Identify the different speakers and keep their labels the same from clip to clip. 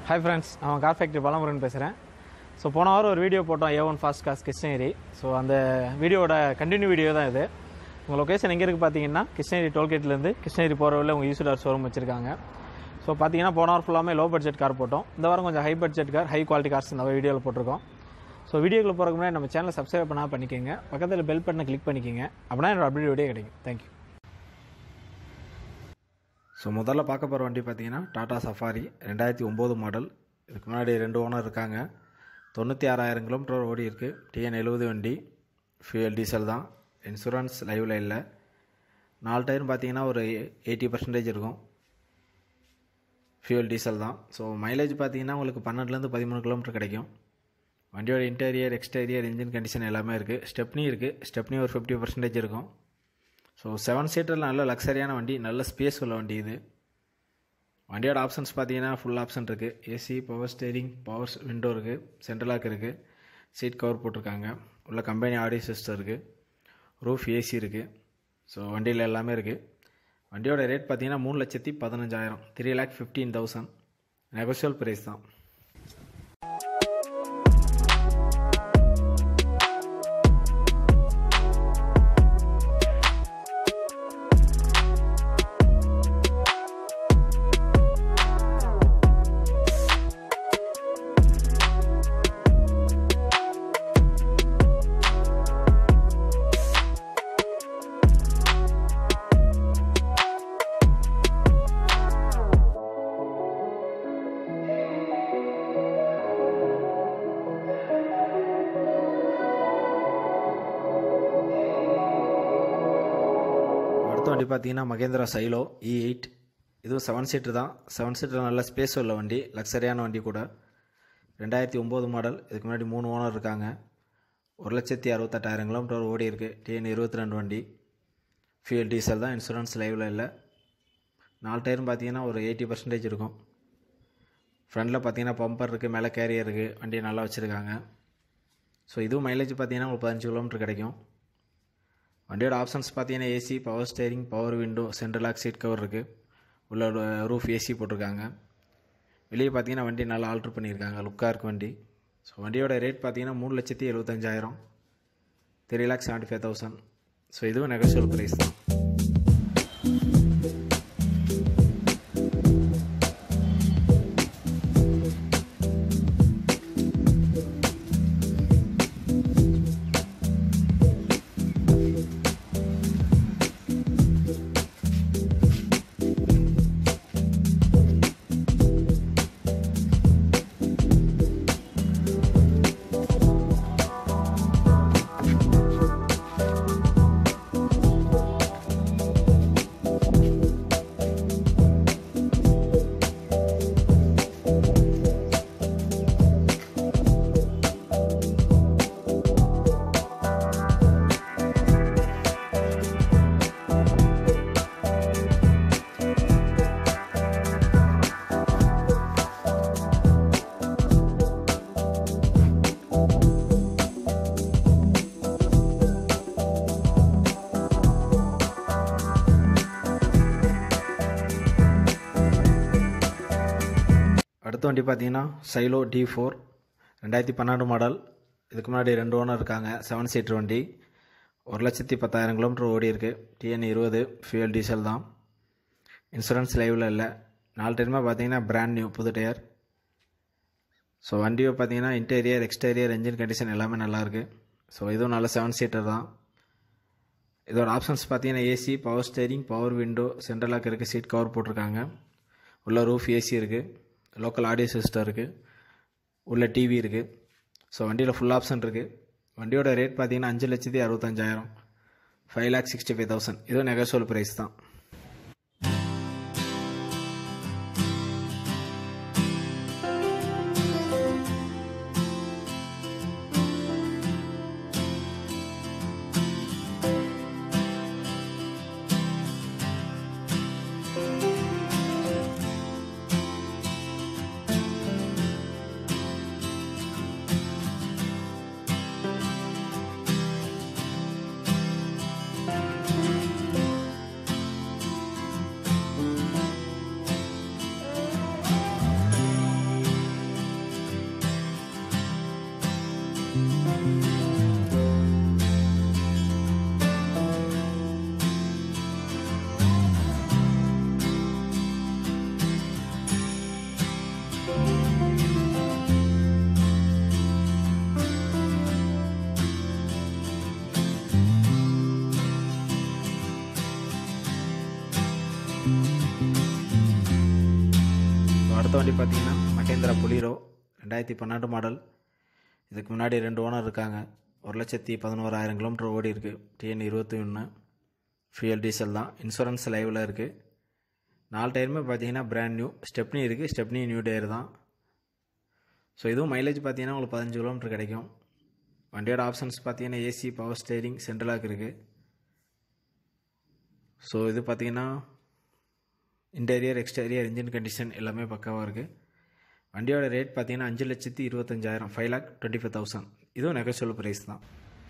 Speaker 1: hi friends நான் car factory Balamurugan பேசுகிறேன் so போன வாரம் ஒரு வீடியோ போட்டோம் A one fast cars Krishnagiri so அந்த வீடியோட கண்டினியூ வீடியோ தான் இது உங்கள் லொக்கேஷன் எங்கே இருக்குது பார்த்தீங்கன்னா கிருஷ்ணகிரி டோல்கேட்லேருந்து கிருஷ்ணகிரி போகிற வழியில் உங்கள் யூசுடார் ஷோரூம் வச்சிருக்காங்க ஸோ பார்த்தீங்கன்னா போன வாரம் ஃபுல்லாமே லோ பட்ஜெட் கார் போட்டோம் இந்த வாரம் கொஞ்சம் high budget car high quality cars இந்த வீடியோவில் போட்டிருக்கோம் ஸோ வீடியோக்குள்ள போகிறதுக்கு முன்னாடி நம்ம சேனலை சப்ஸ்கிரைப் பண்ணால் பண்ணிக்கோங்க பக்கத்தில் பெல் பட்டனை கிளிக் பண்ணிக்கோங்க அப்படின்னா என்னோட அப்டேட் வீடியோ கிடைக்கும் தேங்க்யூ
Speaker 2: ஸோ முதல்ல பார்க்க போகிற வண்டி பார்த்தீங்கன்னா டாடா சஃபாரி ரெண்டாயிரத்தி ஒம்பது மாடல் இதுக்கு முன்னாடி ரெண்டு ஓனர் இருக்காங்க தொண்ணூற்றி ஆறாயிரம் கிலோமீட்டர் ஓடி இருக்குது டிஎன் எழுபது வண்டி ஃபியூயல் டீசல் தான் இன்சூரன்ஸ் லைவில் இல்லை நாலு டயரும் பார்த்தீங்கன்னா ஒரு எயிட்டி பர்சன்டேஜ் இருக்கும் ஃபியூயல் டீசல் தான் ஸோ மைலேஜ் பார்த்தீங்கன்னா உங்களுக்கு பன்னெண்டுலேருந்து பதிமூணு கிலோமீட்டர் கிடைக்கும் வண்டியோட இன்டீரியர் எக்ஸ்டீரியர் இன்ஜின் கண்டிஷன் எல்லாமே இருக்குது ஸ்டெப்னி இருக்குது ஸ்டெப்னி ஒரு ஃபிஃப்டி பர்சன்டேஜ் இருக்கும் ஸோ செவன் சீட்டரில் நல்ல லக்ஸரியான வண்டி நல்ல ஸ்பேஸ் உள்ள வண்டி இது வண்டியோட ஆப்ஷன்ஸ் பார்த்தீங்கன்னா ஃபுல் ஆப்ஷன் இருக்குது AC power steering power window இருக்குது சென்ட்ரல் லாக் இருக்குது சீட் கவர் போட்டிருக்காங்க உள்ள கம்பெனி ஆடியோ சிஸ்டம் இருக்குது ரூஃப் ஏசி இருக்குது ஸோ வண்டியில் எல்லாமே இருக்குது வண்டியோட ரேட் பார்த்தீங்கன்னா மூணு லட்சத்தி பதினஞ்சாயிரம் three lakh fifteen thousand negotiable price தான் அடுத்த வண்டி பார்த்தீங்கன்னா மகேந்திரா சைலோ இ எயிட் இதுவும் செவன் சீட்டர் தான் செவன் சீட்டர் நல்ல ஸ்பேஸ் உள்ள வண்டி லக்ஸரியான வண்டி கூட ரெண்டாயிரத்தி ஒம்பது மாடல் இதுக்கு முன்னாடி மூணு ஓனர் இருக்காங்க ஒரு லட்சத்தி அறுபத்தெட்டாயிரம் கிலோமீட்டர் ஓடி இருக்குது டிஎன் இருபத்தி ரெண்டு வண்டி ஃபியூல் டீசல் தான் இன்சூரன்ஸ் லைவில் இல்லை நாலு டயரும் பார்த்தீங்கன்னா ஒரு எயிட்டி பர்சன்டேஜ் இருக்கும் ஃப்ரண்டில் பார்த்தீங்கன்னா பம்பர் இருக்குது மேலே கேரியர் இருக்குது வண்டி நல்லா வச்சுருக்காங்க ஸோ இதுவும் மைலேஜ் பார்த்தீங்கன்னா ஒரு பதினஞ்சு கிலோமீட்டர் கிடைக்கும் வண்டியோட ஆப்ஷன்ஸ் பார்த்தீங்கன்னா AC power steering power window central lock seat cover இருக்குது உள்ள ரூஃப் ஏசி போட்டிருக்காங்க வெளியே பார்த்தீங்கன்னா வண்டி நல்லா ஆல்ட்ரு பண்ணியிருக்காங்க லுக்காக இருக்குது வண்டி ஸோ வண்டியோட ரேட் பார்த்தீங்கன்னா மூணு லட்சத்தி எழுபத்தஞ்சாயிரம் three lakh seventy five thousand so இதுவும் நெகோஷியல் ப்ரைஸ் தான் அடுத்த வண்டி பார்த்தீங்கன்னா சைலோ டி ஃபோர் ரெண்டாயிரத்தி பன்னெண்டு மாடல் இதுக்கு முன்னாடி ரெண்டு ஓனர் இருக்காங்க செவன் சீட்டர் வண்டி ஒரு லட்சத்தி பத்தாயிரம் கிலோமீட்டர் ஓடி இருக்குது டிஎன் இருபது ஃபியூயல் டீசல் தான் இன்சூரன்ஸ் லைவில் இல்லை நாலு டயருமே பார்த்தீங்கன்னா பிராண்ட் நியூ புது டயர் ஸோ வண்டியை பார்த்தீங்கன்னா இன்டீரியர் எக்ஸ்டீரியர் என்ஜின் கண்டிஷன் எல்லாமே நல்லாயிருக்கு ஸோ இதுவும் நல்ல செவன் சீட்டர் தான் இதோட ஆப்ஷன்ஸ் பார்த்தீங்கன்னா AC power steering power window central lock இருக்குது சீட் கவர் போட்டிருக்காங்க உள்ள ரூஃப் ஏசி இருக்குது லோக்கல் ஆடியோ சிஸ்டம் இருக்குது உள்ள டிவி இருக்குது ஸோ வண்டியில் ஃபுல் ஆப்ஷன் இருக்குது வண்டியோட ரேட் பார்த்தீங்கன்னா அஞ்சு லட்சத்தி அறுபத்தஞ்சாயிரம் five lakh sixty five thousand இதுவும் நெகோஷியல் ப்ரைஸ் தான் வண்டி பார்த்தீங்கன்னா மகேந்திரா புலிரோ ரெண்டாயிரத்தி பன்னெண்டு மாடல் இதுக்கு முன்னாடி ரெண்டு ஓனர் இருக்காங்க ஒரு லட்சத்தி பதினோராயிரம் கிலோமீட்டர் ஓடி இருக்கு டிஎன் இருபத்தி ஒன்று ஃபியூயல் டீசல் தான் இன்சூரன்ஸ் லைவில் இருக்குது நாலு டயருமே பார்த்தீங்கன்னா பிராண்ட் நியூ ஸ்டெப்னி இருக்குது ஸ்டெப்னி நியூ டயர் தான் ஸோ இதுவும் மைலேஜ் பார்த்தீங்கன்னா உங்களுக்கு பதினஞ்சு கிலோமீட்டர் கிடைக்கும் வண்டியோட ஆப்ஷன்ஸ் பார்த்தீங்கன்னா ஏசி பவர் ஸ்டேரிங் சென்ட்ரலாக் இருக்குது ஸோ இது பார்த்தீங்கன்னா இன்டீரியர் எக்ஸ்டீரியர் இன்ஜின் கண்டிஷன் எல்லாமே பக்காவாக இருக்குது வண்டியோட ரேட் பார்த்தீங்கன்னா அஞ்சு லட்சத்தி இருபத்தஞ்சாயிரம் five lakh twenty five thousand இதுவும் நெகோசியபிள் ப்ரைஸ் தான்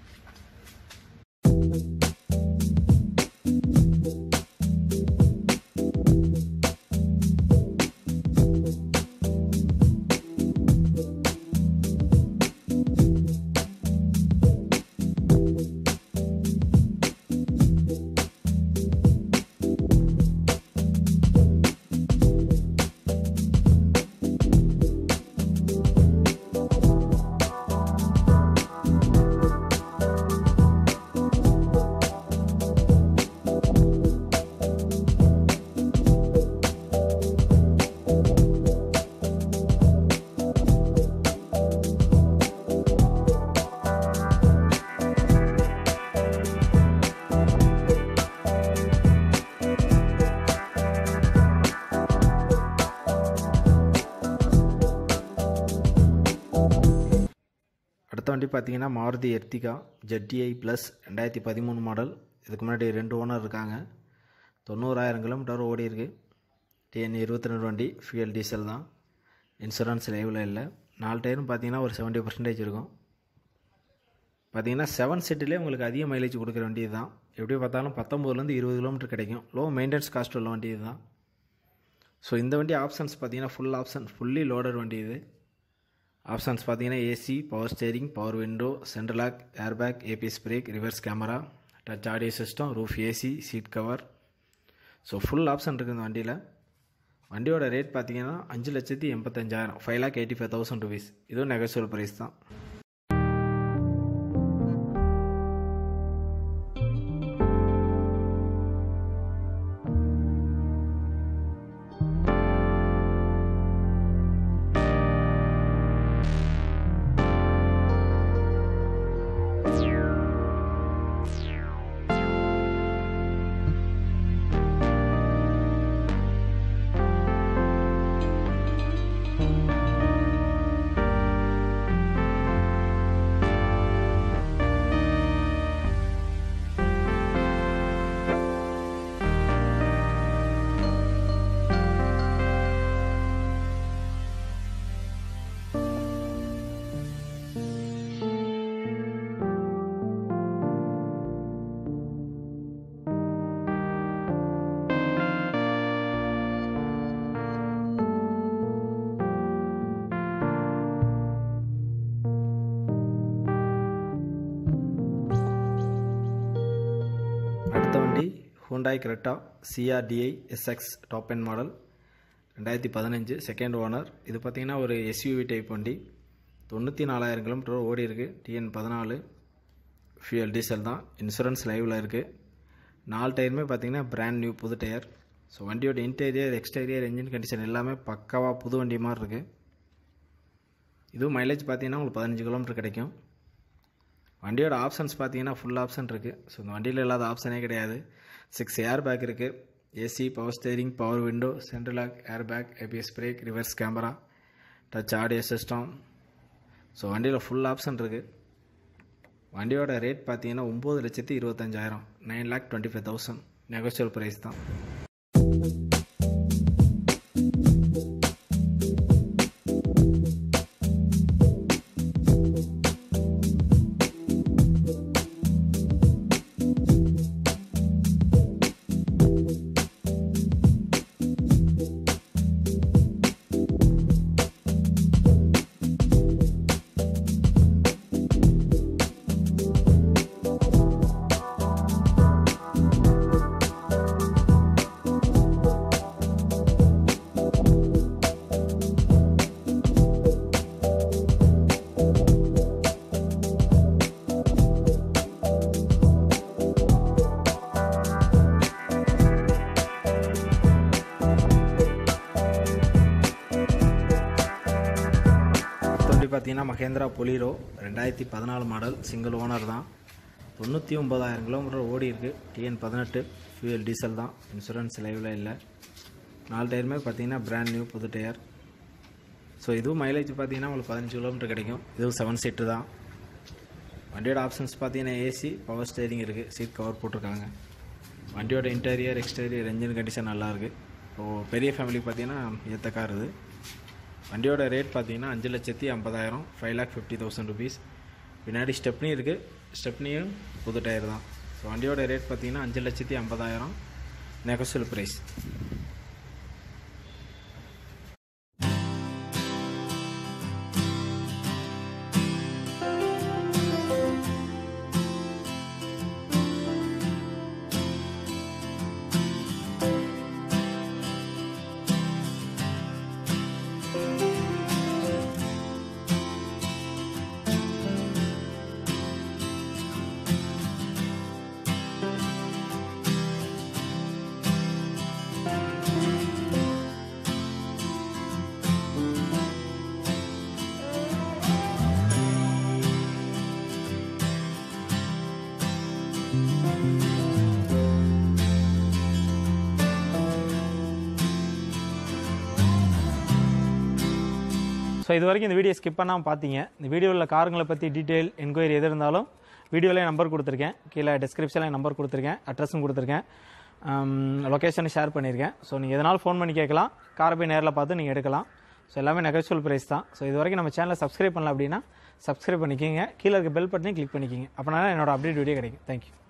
Speaker 2: அடுத்த வண்டி பார்த்தீங்கன்னா மாருதி எர்த்திகா ஜெட்டிஐ ப்ளஸ் ரெண்டாயிரத்தி பதிமூணு மாடல் இதுக்கு முன்னாடி ரெண்டு ஓனர் இருக்காங்க தொண்ணூறாயிரம் கிலோமீட்டர் ஓடி இருக்கு டிஎன் இருபத்தி ரெண்டு வண்டி ஃபியூயல் டீசல் தான் இன்சூரன்ஸ் லைவில் இல்லை நாலு டயரும் பார்த்தீங்கன்னா ஒரு செவன்ட்டி பர்சன்டேஜ் இருக்கும் பார்த்தீங்கன்னா செவன் சீட்டிலே உங்களுக்கு அதிக மைலேஜ் கொடுக்குற வண்டி தான் எப்படி பார்த்தாலும் பத்தொம்போதுலேருந்து இருபது கிலோமீட்டர் கிடைக்கும் லோ மெயின்டெனன்ஸ் காஸ்ட் உள்ள வண்டி இதுதான் ஸோ இந்த வண்டி ஆப்ஷன்ஸ் பார்த்தீங்கன்னா ஃபுல் ஆப்ஷன் ஃபுல்லி லோடட் வண்டி இது ஆப்ஷன்ஸ் பார்த்தீங்கன்னா AC power steering power window central lock airbag ABS brake reverse camera touch audio system roof AC seat cover so full option இருக்குது இந்த வண்டியில் வண்டியோட ரேட் பார்த்தீங்கன்னா அஞ்சு லட்சத்தி எண்பத்தஞ்சாயிரம் five lakh eighty five thousand rupees இதுவும் நெகோசியபிள் ப்ரைஸ் தான் அடுத்த வண்டி Hyundai Creta CRDi SX top end model ரெண்டாயிரத்தி பதினஞ்சு செகண்ட் ஓனர் இது பார்த்தீங்கன்னா ஒரு எஸ்யூவி டைப் வண்டி தொண்ணூற்றி நாலாயிரம் கிலோமீட்டர் ஓடி இருக்கு டிஎன் பதினாலு ஃபியூயல் டீசல் தான் இன்சூரன்ஸ் லைவில் இருக்குது நாலு டயருமே பார்த்தீங்கன்னா பிராண்ட் நியூ புது டயர் ஸோ வண்டியோட இன்டீரியர் எக்ஸ்டீரியர் என்ஜின் கண்டிஷன் எல்லாமே பக்காவாக புது வண்டி மாதிரி இருக்குது இதுவும் மைலேஜ் பார்த்தீங்கன்னா உங்களுக்கு பதினஞ்சு கிலோமீட்டர் கிடைக்கும் வண்டியோட ஆப்ஷன்ஸ் பார்த்தீங்கன்னா ஃபுல் ஆப்ஷன் இருக்குது ஸோ இந்த வண்டியில் இல்லாத ஆப்ஷனே கிடையாது சிக்ஸ் ஏர் பேக் இருக்குது AC power steering power window central lock air bag ABS brake reverse camera touch audio system so வண்டியில் ஃபுல் ஆப்ஷன் இருக்குது வண்டியோட ரேட் பார்த்தீங்கன்னா ஒம்பது லட்சத்தி இருபத்தஞ்சாயிரம் nine lakh twenty five thousand negotiable price தான் வண்டி பார்த்தீங்கன்னா மகேந்திரா பொலிரோ ரெண்டாயிரத்தி பதினாலு மாடல் சிங்கிள் ஓனர் தான் தொண்ணூற்றி ஒம்பதாயிரம் கிலோமீட்டர் ஓடி இருக்கு டிஎன் பதினெட்டு ஃபியூல் டீசல் தான் இன்சூரன்ஸ் லைவில் இல்லை நாலு டயருமே பார்த்தீங்கன்னா பிராண்ட் நியூ புது டயர் ஸோ இதுவும் மைலேஜ் பார்த்தீங்கன்னா உங்களுக்கு பதினஞ்சு கிலோமீட்டர் கிடைக்கும் இதுவும் செவன் சீட்டு தான் வண்டியோட ஆப்ஷன்ஸ் பார்த்தீங்கன்னா ஏசி பவர் ஸ்டேரிங் இருக்குது சீட் கவர் போட்டிருக்காங்க வண்டியோட இன்டீரியர் எக்ஸ்டீரியர் என்ஜின் கண்டிஷன் நல்லாயிருக்கு இப்போது பெரிய ஃபேமிலிக்கு பார்த்தீங்கன்னா ஏற்ற கார் இது வண்டியோட ரேட் பார்த்தீங்கன்னா அஞ்சு லட்சத்தி ஐம்பதாயிரம் five lakh fifty thousand rupees பின்னாடி ஸ்டெப்னி இருக்குது ஸ்டெப்னியும் புது டயர் தான் ஸோ வண்டியோட ரேட் பார்த்தீங்கன்னா அஞ்சு லட்சத்தி ஐம்பதாயிரம் நெகோசியல் ப்ரைஸ்
Speaker 1: ஸோ இது வரைக்கும் இந்த வீடியோ ஸ்கிப் பண்ணாமல் பார்த்தீங்க இந்த வீடியோவில் காருங்களை பற்றி டீட்டெயில் என்கொயரி எது இருந்தாலும் வீடியோவிலே நம்பர் கொடுத்துருக்கேன் கீழே டிஸ்கிரிப்ஷனில் நம்பர் கொடுத்துருக்கேன் அட்ரஸும் கொடுத்துருக்கேன் லொக்கேஷனை ஷேர் பண்ணியிருக்கேன் ஸோ நீங்கள் எதனாலும் ஃபோன் பண்ணி கேட்கலாம் காரை போய் நேரில் பார்த்து நீங்கள் எடுக்கலாம் ஸோ எல்லாமே நெகச்சுவல் ப்ரைஸ் தான் ஸோ இது வரைக்கும் நம்ம சேனலை சப்ஸ்கிரைப் பண்ணல அப்படின்னா சப்ஸ்கிரைப் பண்ணிக்கிங்க கீழே இருக்க பெல் பட்டனையும் கிளிக் பண்ணிக்கிங்க அப்படின்னா என்னோட அப்டேட் வீடியோ கிடைக்கும் தேங்க்யூ